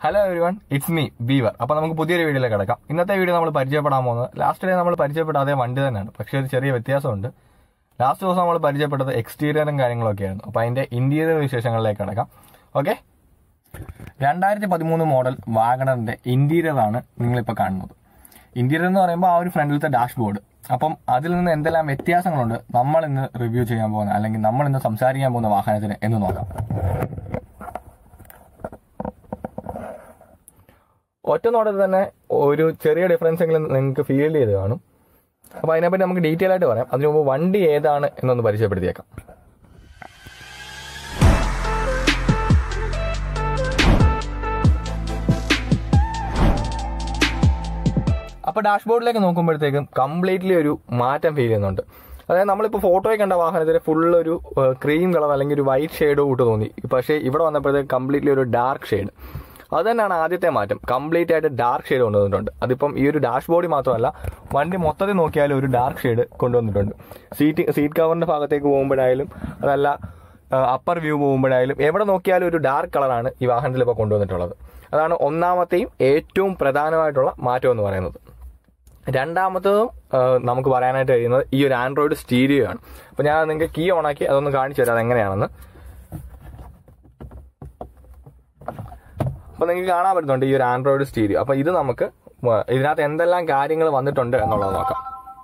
hello everyone it's me Beaver അപ്പൊ നമുക്ക് പുതിയൊരു വീഡിയോയിലേക്ക് കിടക്കാം ഇന്നത്തെ വീഡിയോ നമ്മൾ പരിചയപ്പെടാൻ പോകുന്നത് ലാസ്റ്റ് ഡേ നമ്മൾ പരിചയപ്പെട്ട അതേ വണ്ടി തന്നെയാണ് പക്ഷേ ഒരു ചെറിയ വ്യത്യാസമുണ്ട് ലാസ്റ്റ് ദിവസം നമ്മൾ പരിചയപ്പെട്ടത് എക്സ്റ്റീരിയറും കാര്യങ്ങളൊക്കെ ആയിരുന്നു അപ്പൊ അതിന്റെ ഇന്റീരിയർ വിശേഷങ്ങളിലേക്ക് കിടക്കാം ഓക്കെ രണ്ടായിരത്തി പതിമൂന്ന് മോഡൽ വാഗണറിന്റെ ഇന്റീരിയർ ആണ് നിങ്ങളിപ്പോൾ കാണുന്നത് ഇന്റീരിയർ എന്ന് പറയുമ്പോൾ ആ ഒരു ഫ്രണ്ടിലത്തെ ഡാഷ്ബോർഡ് അപ്പം അതിൽ നിന്ന് എന്തെല്ലാം വ്യത്യാസങ്ങളുണ്ട് നമ്മൾ ഇന്ന് റിവ്യൂ ചെയ്യാൻ പോകുന്ന അല്ലെങ്കിൽ നമ്മൾ ഇന്ന് സംസാരിക്കാൻ പോകുന്ന വാഹനത്തിന് എന്ന് നോക്കാം ഒറ്റ നോട്ടത്തിൽ തന്നെ ഒരു ചെറിയ ഡിഫറൻസ് എങ്കിലും നിങ്ങൾക്ക് ഫീൽ ചെയ്ത് കാണും അപ്പൊ അതിനെപ്പറ്റി നമുക്ക് ഡീറ്റെയിൽ ആയിട്ട് പറയാം അതിനു മുമ്പ് വണ്ടി ഏതാണ് എന്നൊന്ന് പരിചയപ്പെടുത്തിയേക്കാം അപ്പൊ ഡാഷ്ബോർഡിലേക്ക് നോക്കുമ്പോഴത്തേക്കും കംപ്ലീറ്റ്ലി ഒരു മാറ്റം ഫീൽ ചെയ്യുന്നുണ്ട് അതായത് നമ്മളിപ്പോൾ ഫോട്ടോയിൽ കണ്ട വാഹനത്തിൽ ഫുൾ ഒരു ക്രീം കളർ അല്ലെങ്കിൽ ഒരു വൈറ്റ് ഷെയ്ഡോ കൂട്ട് തോന്നി പക്ഷേ ഇവിടെ വന്നപ്പോഴത്തേക്ക് കംപ്ലീറ്റ്ലി ഒരു ഡാർക്ക് ഷെയ്ഡ് അത് തന്നെയാണ് ആദ്യത്തെ മാറ്റം കംപ്ലീറ്റ് ആയിട്ട് ഡാർക്ക് ഷെയ്ഡ് കൊണ്ടുവന്നിട്ടുണ്ട് അതിപ്പം ഈ ഒരു ഡാഷ്ബോർഡിൽ മാത്രമല്ല വണ്ടി മൊത്തത്തിൽ നോക്കിയാലും ഒരു ഡാർക്ക് ഷെയ്ഡ് കൊണ്ടുവന്നിട്ടുണ്ട് സീറ്റ് സീറ്റ് കവറിന്റെ ഭാഗത്തേക്ക് പോകുമ്പോഴായാലും അതല്ല അപ്പർ വ്യൂ പോകുമ്പോഴായാലും എവിടെ നോക്കിയാലും ഒരു ഡാർക്ക് കളറാണ് ഈ വാഹനത്തിൽ ഇപ്പോൾ കൊണ്ടുവന്നിട്ടുള്ളത് അതാണ് ഒന്നാമത്തെയും ഏറ്റവും പ്രധാനമായിട്ടുള്ള മാറ്റം എന്ന് പറയുന്നത് രണ്ടാമത്തതും ആ, നമുക്ക് പറയാനായിട്ട് കഴിയുന്നത് ഈ ഒരു ആൻഡ്രോയിഡ് സ്റ്റീരിയോ ആണ് അപ്പൊ ഞാൻ നിങ്ങൾക്ക് കീ ഓണാക്കി അതൊന്ന് കാണിച്ചു തരാം അതെങ്ങനെയാണെന്ന് അപ്പൊ നിങ്ങൾക്ക് കാണാൻ പറ്റുന്നുണ്ട് ഈ ഒരു ആൻഡ്രോയിഡ് സ്റ്റീരിയോ അപ്പൊ ഇത് നമുക്ക് വ- ഇതിനകത്ത് എന്തെല്ലാം കാര്യങ്ങൾ വന്നിട്ടുണ്ട് എന്നുള്ളത് നോക്കാം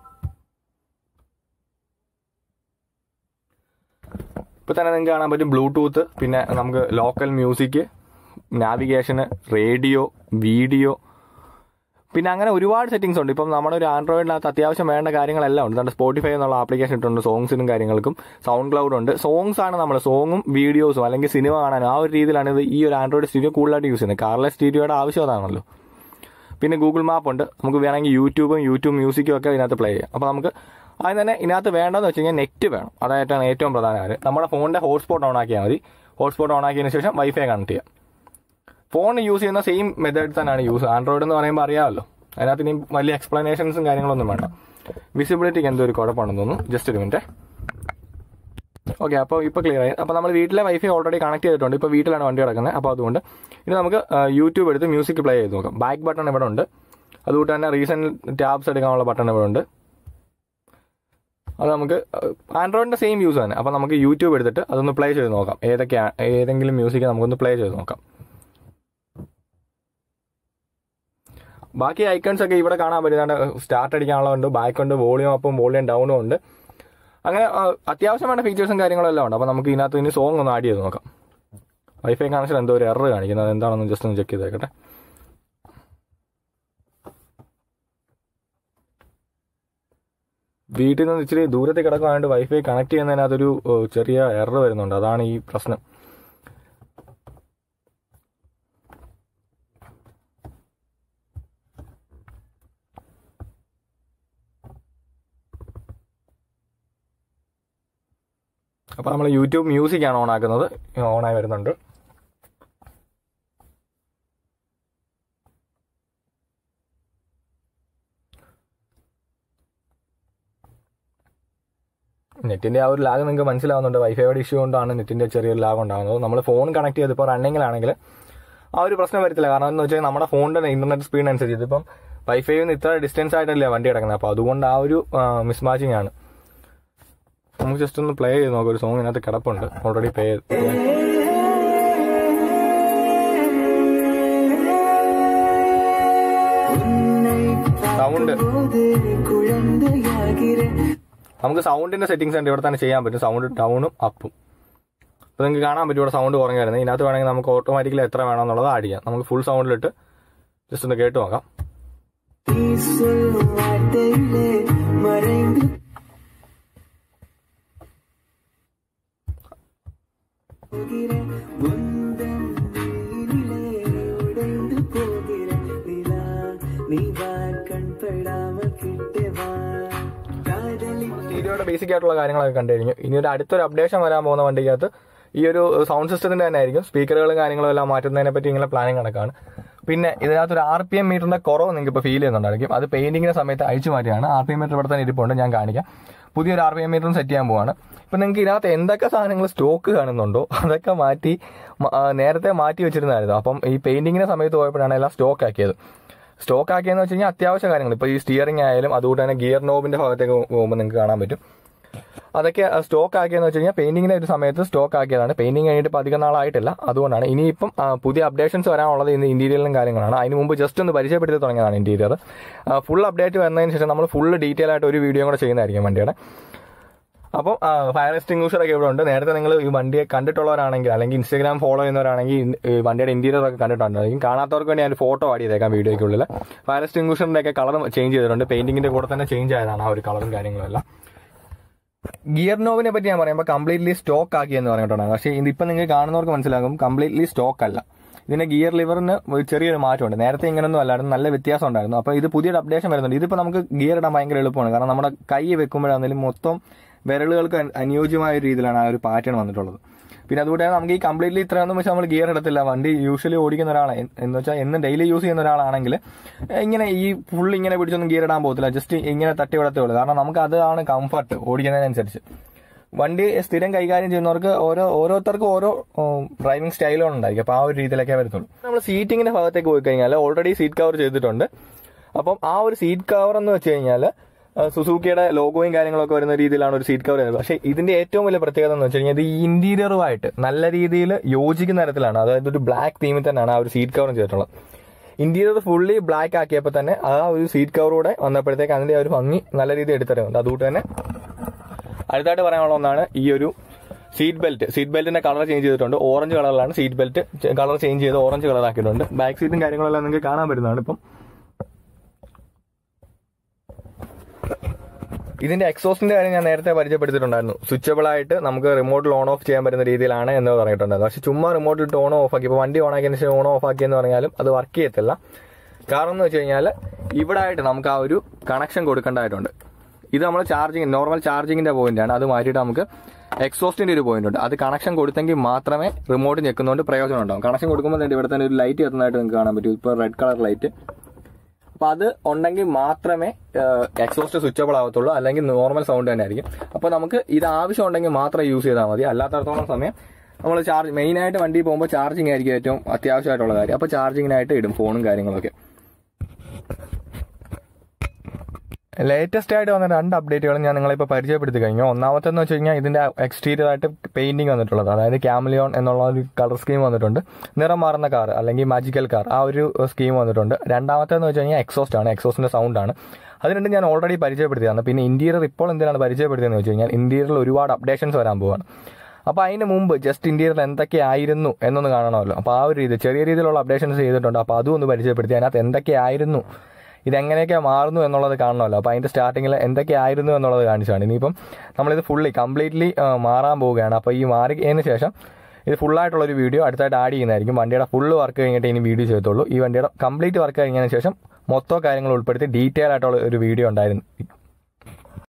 ഇപ്പൊ തന്നെ നിങ്ങൾക്ക് കാണാൻ പറ്റും ബ്ലൂടൂത്ത് പിന്നെ നമുക്ക് ലോക്കൽ മ്യൂസിക് നാവിഗേഷന് റേഡിയോ വീഡിയോ പിന്നെ അങ്ങനെ ഒരുപാട് സെറ്റിംഗ്സ് ഉണ്ട് ഇപ്പം നമ്മുടെ ഒരു ആൻഡ്രോയിഡിനകത്ത് അത്യാവശ്യം വേണ്ട കാര്യങ്ങളെല്ലാം ഉണ്ട് നമ്മുടെ സ്പോട്ടിഫൈ എന്നുള്ള ആപ്ലിക്കേഷൻ ഇട്ടുണ്ട് സോങ്സിനും കാര്യങ്ങൾക്കും സൗണ്ട് ക്ലൗഡ് ഉണ്ട് സോങ്സ് ആണ് നമ്മൾ സോങ്ങും വീഡിയോസും അല്ലെങ്കിൽ സിനിമ കാണാനും ആ ഒരു രീതിയിലാണ് ഇത് ഈ ഒരു ആൻഡ്രോയിഡ് സ്റ്റീരിയോ കൂടുതലായിട്ട് യൂസ് ചെയ്യുന്നത് കാർലെസ് സ്റ്റീരിയോയുടെ ആവശ്യം അതാണല്ലോ പിന്നെ ഗൂഗിൾ മാപ്പ് ഉണ്ട് നമുക്ക് വേണമെങ്കിൽ യൂട്യൂബും യൂട്യൂബ് മ്യൂസിക്കും ഒക്കെ ഇതിനകത്ത് പ്ലേ ചെയ്യാം അപ്പോൾ നമുക്ക് അതിന് തന്നെ ഇതിനകത്ത് വേണ്ടതെന്ന് വെച്ച് കഴിഞ്ഞാൽ നെറ്റ് വേണം അതായിട്ടാണ് ഏറ്റവും പ്രധാന കാര്യം നമ്മുടെ ഫോണിന്റെ ഹോട്ട്സ്പോട്ട് ഓൺ ആക്കിയാൽ മതി ഹോട്ട്സ്പോട്ട് ഓൺ ആക്കിയതിന് ശേഷം വൈഫൈ കണക്ട് ചെയ്യാം ഫോൺ യൂസ് ചെയ്യുന്ന സെയിം മെത്തേഡ് തന്നെയാണ് യൂസ് ആൻഡ്രോയിഡ് എന്ന് പറയുമ്പോൾ അറിയാമല്ലോ അതിനകത്ത് ഇനി വലിയ എക്സ്പ്ലനേഷൻസും കാര്യങ്ങളൊന്നും വേണ്ട വിസിബിലിറ്റിക്ക് എന്തോ ഒരു കുഴപ്പമാണെന്ന് തോന്നുന്നു ജസ്റ്റ് ഒരു മിനിറ്റ് ഓക്കെ അപ്പോൾ ഇപ്പോൾ ക്ലിയർ ആയി അപ്പോൾ നമ്മൾ വീട്ടിലെ വൈഫൈ ഓൾറെഡി കണക്ട് ചെയ്തിട്ടുണ്ട് ഇപ്പോൾ വീട്ടിലാണ് വണ്ടി കിടക്കുന്നത് അപ്പോൾ അതുകൊണ്ട് ഇനി നമുക്ക് യൂട്യൂബ് എടുത്ത് മ്യൂസിക് പ്ലേ ചെയ്ത് നോക്കാം ബാക്ക് ബട്ടൺ ഇവിടെ ഉണ്ട് അതുകൊണ്ട് തന്നെ റീസെന്റ് ടാബ്സ് എടുക്കാനുള്ള ബട്ടൺ ഇവിടെ ഉണ്ട് അത് നമുക്ക് ആൻഡ്രോയിഡിന്റെ സെയിം യൂസ് തന്നെ അപ്പോൾ നമുക്ക് യൂട്യൂബ് എടുത്തിട്ട് അതൊന്ന് പ്ലേ ചെയ്ത് നോക്കാം ഏതൊക്കെയാണ് ഏതെങ്കിലും മ്യൂസിക് നമുക്കൊന്ന് പ്ലേ ചെയ്ത് നോക്കാം ബാക്കി ഐക്കൺസ് ഒക്കെ ഇവിടെ കാണാൻ പറ്റുന്നുണ്ട് സ്റ്റാർട്ട് അടിക്കാനുള്ളതുണ്ട് ബാക്ക് ഉണ്ട് വോളിയം അപ്പും വോളിയം ഡൗണും ഉണ്ട് അങ്ങനെ ആ, അത്യാവശ്യം വേണ്ട ഫീച്ചേഴ്സും കാര്യങ്ങളും എല്ലാം ഉണ്ട് അപ്പോൾ നമുക്ക് ഇതിനകത്ത് ഇനി സോങ് ഒന്ന് ആഡ് ചെയ്ത് നോക്കാം വൈഫൈ കണക്ഷൻ എന്തോ ഒരു എറർ കാണിക്കുന്നത് എന്താണെന്ന് ജസ്റ്റ് ഒന്ന് ചെക്ക് ചെയ്തേക്കട്ടെ വീട്ടിൽ നിന്ന് ഇച്ചിരി ദൂരത്തിൽ കിടക്കാണ്ട് വൈഫൈ കണക്ട് ചെയ്യുന്നതിനകത്തൊരു ഏ, ചെറിയ എറർ വരുന്നുണ്ട് അതാണ് ഈ പ്രശ്നം അപ്പോൾ നമ്മൾ യൂട്യൂബ് മ്യൂസിക് ആണ് ഓൺ ആക്കുന്നത് ഓണായി വരുന്നുണ്ട് നെറ്റിന്റെ ആ ഒരു ലാഗ് നിങ്ങൾക്ക് മനസ്സിലാവുന്നുണ്ട് വൈഫൈയുടെ ഇഷ്യൂ കൊണ്ടാണ് നെറ്റിന്റെ ചെറിയൊരു ലാഗ് ഉണ്ടാകുന്നത് നമ്മൾ ഫോൺ കണക്ട് ചെയ്ത് ഇപ്പോൾ റണ്ണിങ്ങിലാണെങ്കിൽ ആ ഒരു പ്രശ്നം വരത്തില്ല കാരണം എന്ന് വെച്ചാൽ നമ്മുടെ ഫോണിന്റെ ഇന്റർനെറ്റ് സ്പീഡ് അനുസരിച്ച് ഇതിപ്പം വൈഫൈയിൽ നിന്ന് ഇത്ര ഡിസ്റ്റൻസ് ആയിട്ടല്ലേ വണ്ടി കിടക്കുന്നത് അപ്പോൾ അതുകൊണ്ട് ആ ഒരു മിസ് മാച്ചിങ് ആണ് നമുക്ക് ജസ്റ്റ് ഒന്ന് പ്ലേ ചെയ്ത് നോക്കാം ഒരു സോങ് ഇതിനകത്ത് കിടപ്പുണ്ട് ഓൾറെഡി പ്ലേ സൗണ്ട് നമുക്ക് സൗണ്ടിന്റെ സെറ്റിംഗ്സ് ഉണ്ട് ഇവിടെ തന്നെ ചെയ്യാൻ പറ്റും സൗണ്ട് ഡൗണും അപ്പും അപ്പോൾ നിങ്ങൾക്ക് കാണാൻ പറ്റും ഇവിടെ സൗണ്ട് കുറഞ്ഞു വരുന്നത് ഇതിനകത്ത് വേണമെങ്കിൽ നമുക്ക് ഓട്ടോമാറ്റിക്കലി എത്ര വേണമെന്നുള്ളത് ആഡ് ചെയ്യാം നമുക്ക് ഫുൾ സൗണ്ടിലിട്ട് ജസ്റ്റ് ഒന്ന് കേട്ട് നോക്കാം மறைந்து போகிற உந்தன் நீரிலே உடைந்து போகிற நிலா நீ வா கண்படாமல் கிட்டே வா காதலி സ്റ്റീരിയോയുടെ ബേസിക് ആയിട്ടുള്ള കാര്യങ്ങളൊക്കെ കണ്ടു കഴിഞ്ഞു ഇനി ഒരു അടുത്തൊരു അപ്ഡേഷൻ വരാൻ പോകുന്ന വണ്ടിക്കകത്ത് ഈ ഒരു സൗണ്ട് സിസ്റ്റത്തിന്റെ തന്നെ ആയിരിക്കും സ്പീക്കറുകളും കാര്യങ്ങളും എല്ലാം മാറ്റുന്നതിനെ പറ്റി ഇങ്ങനെ പ്ലാനിങ് നടക്കാണ് പിന്നെ ഇതിനകത്ത് ഒരു ആർ പി എം മീറ്ററിന്റെ കുറവ് നിങ്ങൾക്ക് ഇപ്പോൾ ഫീൽ ചെയ്യുന്നുണ്ടായിരിക്കും അത് പെയിന്റിങ്ങിന്റെ സമയത്ത് അഴിച്ചു മാറ്റിയാണ് ആർ പി എം മീറ്റർ ഇവിടെ തന്നെ ഇരിപ്പുണ്ട് ഞാൻ കാണിക്കാം പുതിയൊരു ആർ പി എം മീറ്ററും സെറ്റ് ചെയ്യാൻ പോവാണ് ഇപ്പം നിങ്ങൾക്ക് ഇതിനകത്ത് എന്തൊക്കെ സാധനങ്ങൾ സ്റ്റോക്ക് കാണുന്നുണ്ടോ അതൊക്കെ മാറ്റി മ- ആ, നേരത്തെ മാറ്റി വെച്ചിരുന്നായിരുന്നു അപ്പം ഈ പെയിന്റിങ്ങിന്റെ സമയത്ത് പോയപ്പോഴാണ് എല്ലാം സ്റ്റോക്ക് ആക്കിയത് സ്റ്റോക്ക് ആക്കിയെന്ന് വെച്ച് കഴിഞ്ഞാൽ അത്യാവശ്യ കാര്യങ്ങൾ ഇപ്പോൾ ഈ സ്റ്റിയറിംഗ് ആയാലും അതുകൊണ്ട് തന്നെ ഗിയർ നോബിന്റെ ഭാഗത്തേക്ക് പോകുമ്പോൾ നിങ്ങൾക്ക് കാണാൻ പറ്റും അതൊക്കെ സ്റ്റോക്ക് ആക്കിയെന്ന് വെച്ച് കഴിഞ്ഞാൽ പെയിന്റിങ്ങിന്റെ ഒരു സമയത്ത് സ്റ്റോക്ക് ആക്കിയതാണ് പെയിന്റിങ് കഴിഞ്ഞിട്ട് ഇപ്പോൾ അധികം നാളായിട്ടില്ല അതുകൊണ്ടാണ് ഇനിയിപ്പം ആ, പുതിയ അപ്ഡേഷൻസ് വരാനുള്ളത് ഇന്ന് ഇന്റീരിയറിലും കാര്യങ്ങളാണ് അതിന് മുമ്പ് ജസ്റ്റ് ഒന്ന് പരിചയപ്പെടുത്തി തുടങ്ങിയതാണ് ഇന്റീരിയർ ഫുൾ അപ്ഡേറ്റ് വന്നതിന് ശേഷം നമ്മൾ ഫുൾ ഡീറ്റെയിൽ ആയിട്ട് ഒരു വീഡിയോ കൂടെ ചെയ്യുന്നതായിരിക്കും വണ്ടിയുടെ അപ്പം ഫയർ എക്സ്റ്റിംഗ്വിഷർ ഒക്കെ ഇവിടെ ഉണ്ട് നേരത്തെ നിങ്ങൾ ഈ വണ്ടിയെ കണ്ടിട്ടുള്ളവരാണെങ്കിൽ അല്ലെങ്കിൽ ഇൻസ്റ്റാഗ്രാം ഫോളോ ചെയ്യുന്നവരാണെങ്കിൽ ഇൻ- ഈ വണ്ടിയുടെ ഇന്റീരിയർ ഒക്കെ കണ്ടിട്ടുണ്ടായിരിക്കും കാണാത്തവർക്ക് വേണ്ടി ഞാൻ ഫോട്ടോ ആഡ് ചെയ്തേക്കാം വീഡിയോയ്ക്കുള്ളിൽ ഫയർ എക്സ്റ്റിംഗ്വിഷറിന്റെ ഒക്കെ കളർ ചേഞ്ച് ചെയ്തിട്ടുണ്ട് പെയിന്റിങ്ങിന്റെ കൂടെ തന്നെ ചേഞ്ച് ആയതാണ് ആ ഒരു കളറും കാര്യങ്ങളും എല്ലാം ഗിയർ നോവിനെ പറ്റി ഞാൻ പറയുമ്പോൾ കംപ്ലീറ്റ്ലി സ്റ്റോക്ക് ആക്കി എന്ന് പറഞ്ഞിട്ടുണ്ടാകും പക്ഷേ ഇതിപ്പോൾ നിങ്ങൾക്ക് കാണുന്നവർക്ക് മനസ്സിലാകും കംപ്ലീറ്റ്ലി സ്റ്റോക്ക് അല്ല ഇതിന്റെ ഗിയർ ലിവറിന് ഒരു ചെറിയൊരു മാറ്റമുണ്ട് നേരത്തെ ഇങ്ങനൊന്നും അല്ലായിരുന്നു നല്ല വ്യത്യാസം ഉണ്ടായിരുന്നു അപ്പോൾ ഇത് പുതിയൊരു അപ്ഡേഷൻ വരുന്നുണ്ട് ഇതിപ്പോൾ നമുക്ക് ഗിയർ ഇടാൻ ഭയങ്കര എളുപ്പമാണ് കാരണം നമ്മുടെ കൈ വെക്കുമ്പോഴാണെങ്കിലും മൊത്തം വിരലുകൾക്ക് അന- അനുയോജ്യമായ ഒരു രീതിയിലാണ് ആ ഒരു പാറ്റേൺ വന്നിട്ടുള്ളത് പിന്നെ അതുകൊണ്ട് തന്നെ നമുക്ക് ഈ കംപ്ലീറ്റ്ലി ഇത്രയൊന്നും വെച്ചാൽ നമ്മൾ ഗിയർ ഇടത്തില്ല വണ്ടി യൂഷ്വലി ഓടിക്കുന്ന ഒരാളെ എന്ന് വെച്ചാൽ എന്നും ഡെയിലി യൂസ് ചെയ്യുന്ന ഒരാളാണെങ്കിൽ ഇങ്ങനെ ഈ ഫുൾ ഇങ്ങനെ പിടിച്ചൊന്നും ഗിയർ ഇടാൻ പോകത്തില്ല ജസ്റ്റ് ഇങ്ങനെ തട്ടി വിടത്തേ ഉള്ളൂ കാരണം നമുക്ക് അതാണ് കംഫർട്ട് ഓടിക്കുന്നതിനനുസരിച്ച് വണ്ടി സ്ഥിരം കൈകാര്യം ചെയ്യുന്നവർക്ക് ഓരോ ഓരോരുത്തർക്കും ഓരോ ഡ്രൈവിംഗ് സ്റ്റൈലുകൾ ഉണ്ടായിരിക്കും അപ്പോൾ ആ ഒരു രീതിയിലൊക്കെ വരത്തുള്ളൂ നമ്മൾ സീറ്റിങ്ങിന്റെ ഭാഗത്തേക്ക് പോയി കഴിഞ്ഞാൽ ഓൾറെഡി സീറ്റ് കവർ ചെയ്തിട്ടുണ്ട് അപ്പം ആ ഒരു സീറ്റ് കവർ എന്ന് വെച്ച് കഴിഞ്ഞാൽ സുസൂക്കിയുടെ ലോഗോയും കാര്യങ്ങളൊക്കെ വരുന്ന രീതിയിലാണ് ഒരു സീറ്റ് കവർ ചെയ്യുന്നത് പക്ഷേ ഇതിന്റെ ഏറ്റവും വലിയ പ്രത്യേകത എന്ന് വെച്ച് കഴിഞ്ഞാൽ ഇത് ഈ ഇന്റീരിയറുമായിട്ട് നല്ല രീതിയിൽ യോജിക്കുന്ന തരത്തിലാണ് അതായത് ഒരു ബ്ലാക്ക് തീമിൽ തന്നെയാണ് ആ ഒരു സീറ്റ് കവറും ചെയ്തിട്ടുള്ളത് ഇന്റീരിയർ ഫുള്ളി ബ്ലാക്ക് ആക്കിയപ്പോൾ തന്നെ ആ ഒരു സീറ്റ് കവറൂടെ വന്നപ്പോഴത്തേക്ക് അതിന്റെ ആ ഒരു ഭംഗി നല്ല രീതിയിൽ എടുത്തിരുന്നുണ്ട് അതുകൊണ്ട് തന്നെ അടുത്തായിട്ട് പറയാനുള്ള ഒന്നാണ് ഈ ഒരു സീറ്റ് ബെൽറ്റ് സീറ്റ് ബെൽറ്റിന്റെ കളർ ചേഞ്ച് ചെയ്തിട്ടുണ്ട് ഓറഞ്ച് കളറിലാണ് സീറ്റ് ബെൽറ്റ് കളർ ചേഞ്ച് ചെയ്ത് ഓറഞ്ച് കളർ ആക്കിയിട്ടുണ്ട് ബാക്ക് സീറ്റും കാര്യങ്ങളെല്ലാം നിങ്ങൾക്ക് കാണാൻ പറ്റുന്നതാണ് ഇപ്പം ഇതിന്റെ എക്സോസ്റ്റിന്റെ കാര്യം ഞാൻ നേരത്തെ പരിചയപ്പെടുത്തിയിട്ടുണ്ടായിരുന്നു സ്വിച്ചബിൾ ആയിട്ട് നമുക്ക് റിമോട്ടിൽ ഓൺ ഓഫ് ചെയ്യാൻ പറ്റുന്ന രീതിയിലാണ് എന്ന് പറഞ്ഞിട്ടുണ്ടായിരുന്നു പക്ഷെ ചുമ്മാ റിമോട്ടിൽ ഇട്ട് ഓൺ ഓഫ് ആക്കി ഇപ്പോൾ വണ്ടി ഓൺ ആക്കിയതിന് ശേഷം ഓൺ ഓഫ് ആക്കി എന്ന് പറഞ്ഞാലും അത് വർക്ക് ചെയ്യത്തില്ല കാരണം എന്ന് വെച്ച് കഴിഞ്ഞാൽ ഇവിടെ ആയിട്ട് നമുക്ക് ആ ഒരു കണക്ഷൻ കൊടുക്കേണ്ടതായിട്ടുണ്ട് ഇത് നമ്മൾ ചാർജിങ് നോർമൽ ചാർജിങ്ങിന്റെ പോയിന്റ് ആണ് അത് മാറ്റിയിട്ട് നമുക്ക് എക്സോസ്റ്റിന്റെ ഒരു പോയിന്റ് ഉണ്ട് അത് കണക്ഷൻ കൊടുത്തെങ്കിൽ മാത്രമേ റിമോട്ട് ഞെക്കുന്നതുകൊണ്ട് പ്രയോജനം ഉണ്ടാവും കണക്ഷൻ കൊടുക്കുമ്പോൾ തന്നെ ഇവിടെ തന്നെ ഒരു ലൈറ്റ് എത്തുന്നതായിട്ട് നിങ്ങൾക്ക് കാണാൻ പറ്റും ഇപ്പോൾ റെഡ് കളർ ലൈറ്റ് അപ്പൊ അത് ഉണ്ടെങ്കിൽ മാത്രമേ എക്സോസ്റ്റ് സ്വിച്ചബിൾ ആവത്തുള്ളൂ അല്ലെങ്കിൽ നോർമൽ സൗണ്ട് തന്നെ ആയിരിക്കും അപ്പൊ നമുക്ക് ഇത് ആവശ്യം ഉണ്ടെങ്കിൽ മാത്രം യൂസ് ചെയ്താൽ മതി അല്ലാത്തടത്തോളം സമയം നമ്മൾ ചാർജ് മെയിൻ ആയിട്ട് വണ്ടി പോകുമ്പോൾ ചാർജിങ് ആയിരിക്കും ഏറ്റവും അത്യാവശ്യമായിട്ടുള്ള കാര്യം അപ്പൊ ചാർജിങ്ങിനായിട്ട് ഇടും ഫോണും കാര്യങ്ങളൊക്കെ ലേറ്റസ്റ്റ് ആയിട്ട് വന്ന രണ്ട് അപ്ഡേറ്റുകളും ഞാൻ നിങ്ങളെ ഇപ്പോൾ പരിചയപ്പെടുത്തി കഴിഞ്ഞു ഒന്നാമത്തെന്ന് വെച്ച് കഴിഞ്ഞാൽ ഇതിന്റെ എക്സ്റ്റീരിയർ ആയിട്ട് പെയിന്റിംഗ് വന്നിട്ടുള്ളത് അതായത് ക്യാമലിയോൺ എന്നുള്ള ഒരു കളർ സ്കീം വന്നിട്ടുണ്ട് നിറം മാറുന്ന കാർ അല്ലെങ്കിൽ മാജിക്കൽ കാർ ആ ഒരു സ്കീം വന്നിട്ടുണ്ട് രണ്ടാമത്തേന്ന് വെച്ച് കഴിഞ്ഞാൽ എക്സോസ്റ്റ് ആണ് എക്സോസ്റ്റിന്റെ സൗണ്ട് ആണ് അത് രണ്ടും ഞാൻ ഓൾറെഡി പരിചയപ്പെടുത്തിയതാണ് പിന്നെ ഇന്റീരിയർ ഇപ്പോൾ എന്തിനാണ് പരിചയപ്പെടുത്തിയെന്ന് വെച്ച് കഴിഞ്ഞാൽ ഇന്റീരിയറിൽ ഒരുപാട് അപ്ഡേഷൻസ് വരാൻ പോവാണ് അപ്പോൾ അതിന് മുമ്പ് ജസ്റ്റ് ഇന്ത്യയിൽ എന്തൊക്കെയായിരുന്നു എന്നൊന്ന് കാണണമല്ലോ അപ്പോൾ ആ ഒരു രീതി ചെറിയ രീതിയിലുള്ള അപ്ഡേഷൻസ് ചെയ്തിട്ടുണ്ട് അപ്പോൾ അതും ഒന്ന് പരിചയപ്പെടുത്തി അതിനകത്ത് എന്തൊക്കെയായിരുന്നു ഇതെങ്ങനെയൊക്കെ മാറുന്നു എന്നുള്ളത് കാണണമല്ലോ അപ്പോൾ അതിന്റെ സ്റ്റാർട്ടിങ്ങിൽ എന്തൊക്കെയായിരുന്നു എന്നുള്ളത് കാണിച്ചാണ് ഇനിയിപ്പം നമ്മളിത് ഫുള്ളി കംപ്ലീറ്റ്ലി മാറാൻ പോവുകയാണ് അപ്പോൾ ഈ മാറിയതിന് ശേഷം ഇത് ഫുള്ളായിട്ടുള്ള ഒരു വീഡിയോ അടുത്തായിട്ട് ആഡ് ചെയ്യുന്നതായിരിക്കും വണ്ടിയുടെ ഫുള്ള് വർക്ക് കഴിഞ്ഞിട്ട് ഇനി വീഡിയോ ചെയ്യത്തുള്ളൂ ഈ വണ്ടിയുടെ കംപ്ലീറ്റ് വർക്ക് കഴിഞ്ഞതിന് ശേഷം മൊത്തം കാര്യങ്ങൾ ഉൾപ്പെടുത്തി ഡീറ്റെയിൽ ആയിട്ടുള്ള ഒരു വീഡിയോ ഉണ്ടായിരുന്നു